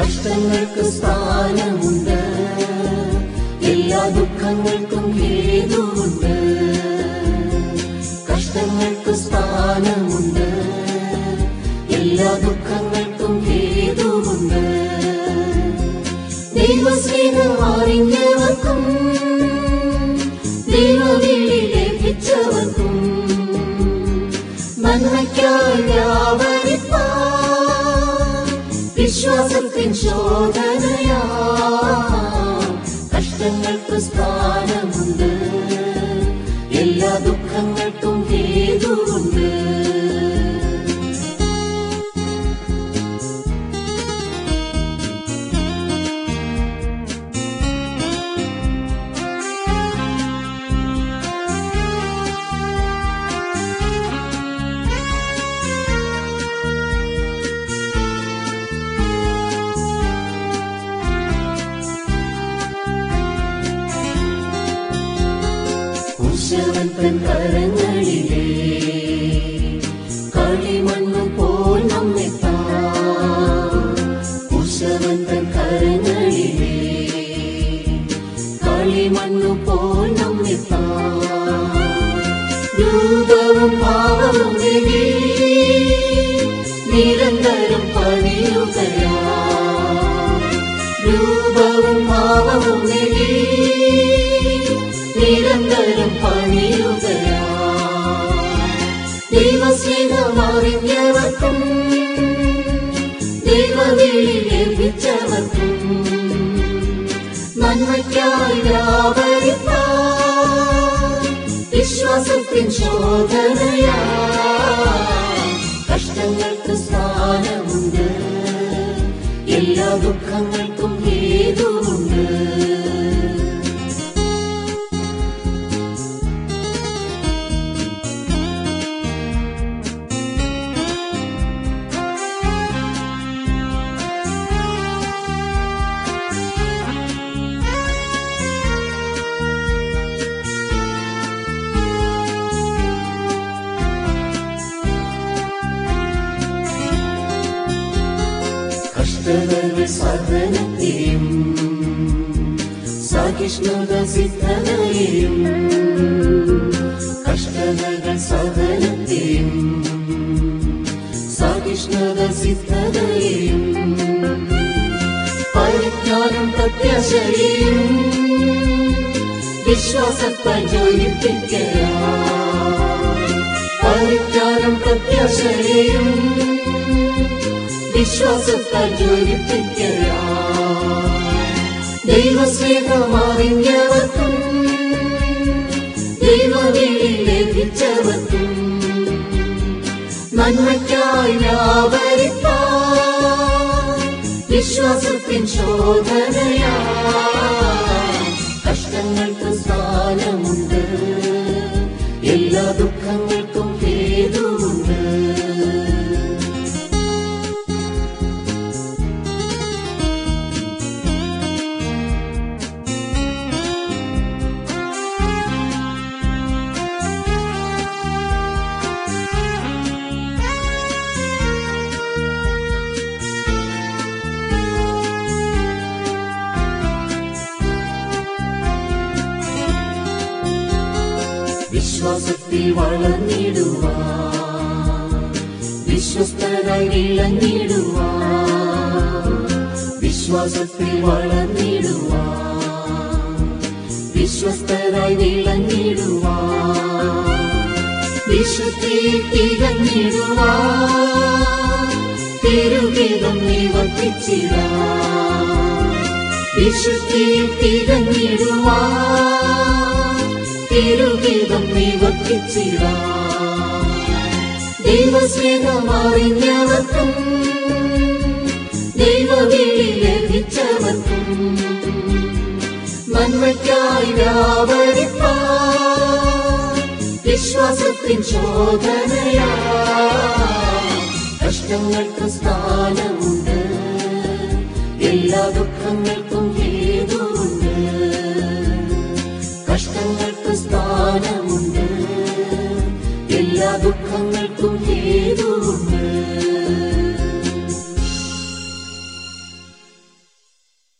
കഷ്ടങ്ങൾക്ക് സ്ഥാനമുണ്ട് എല്ലാ ദുഃഖങ്ങൾക്കും ഹേതുവുണ്ട് കഷ്ടങ്ങൾക്ക് സ്ഥാനമുണ്ട് എല്ലാ ദുഃഖങ്ങൾക്കും ഹേതുവുണ്ട് ദൈവസ്നേഹം അറിഞ്ഞവർക്കും ദൈവവിളി ലഭിച്ചവർക്കും നന്മയ്ക്കായി വ്യാപരിപ്പാൻ വിശ്വാസത്തിൻ ശോധനയാ കഷ്ടങ്ങൾക്ക് സ്ഥാനമുണ്ട് എല്ലാ ദുഃഖങ്ങൾക്കും ഹേതുവുണ്ട് കുശവൻ തൻ കരങ്ങളിലെ കളിമണ്ണു പോൽ നമ്മെ കുശവൻ തൻ കരങ്ങളിലെ കളിമണ്ണു പോൽ നമ്മെ രൂപവും ഭാവവും ദേവി നിരന്തരം പണിയുകയാ രൂപവും ഭാവവും ദേവി നിരന്തരം പണിയുകയാ ദൈവസ്നേഹമറിഞ്ഞവർക്കും ദൈവവിളി ലഭിച്ചവർക്കും നന്മയ്ക്കായി വ്യാപരിപ്പാൻ വിശ്വാസത്തിൻ ശോധനയാ കഷ്ടങ്ങൾക്ക് സ്ഥാനമുണ്ട് എല്ലാ ദുഃഖങ്ങൾക്കും ഹേതുവുണ്ട് കഷ്ടതകൾ സഹനത്തെയും സഹിഷ്ണുത സിദ്ധതയെയും കഷ്ടതകൾ സഹനത്തെയും സഹിഷ്ണുത സിദ്ധതയെയും പരിജ്ഞാനം പ്രത്യാശയും വിശ്വാസത്തെ ജ്വലിപ്പിക്കുക പരിജ്ഞാനം പ്രത്യാശയും വിശ്വാസത്താൽ ജ്വലിപ്പിക്കുക ദൈവസ്നേഹമറിഞ്ഞവർക്കും ദൈവവിളി ലഭിച്ചവർക്കും നന്മയ്ക്കായി വ്യാപരിപ്പാൻ വിശ്വാസത്തിൻ ശോധനയാ കഷ്ടങ്ങൾക്ക് സ്ഥാനമുണ്ട് എല്ലാ ദുഃഖങ്ങൾക്കും ഹേതുവുണ്ട് വിശ്വാസത്തിൽ വളർന്നിടുവാൻ വിശ്വസ്തരായി വിളങ്ങിടുവാൻ വിശ്വാസത്തിൽ വളർന്നിടുവാൻ വിശ്വസ്തരായി വിളങ്ങിടുവാൻ വിശുദ്ധി തികഞ്ഞിടുവാൻ തിരുഗീതം നിവർത്തിച്ചിടാൻ വിശുദ്ധി തികഞ്ഞിടുവാൻ തിരുഗീതം നിവർത്തിച്ചിടാൻ ദൈവസ്നേഹമറിഞ്ഞവർക്കും ദൈവവിളി ലഭിച്ചവർക്കും നന്മയ്ക്കായി വ്യാപരിപ്പാൻ വിശ്വാസത്തിൻ ശോധനയാ കഷ്ടങ്ങൾക്ക് സ്ഥാനമുണ്ട് എല്ലാ ദുഃഖങ്ങൾക്കും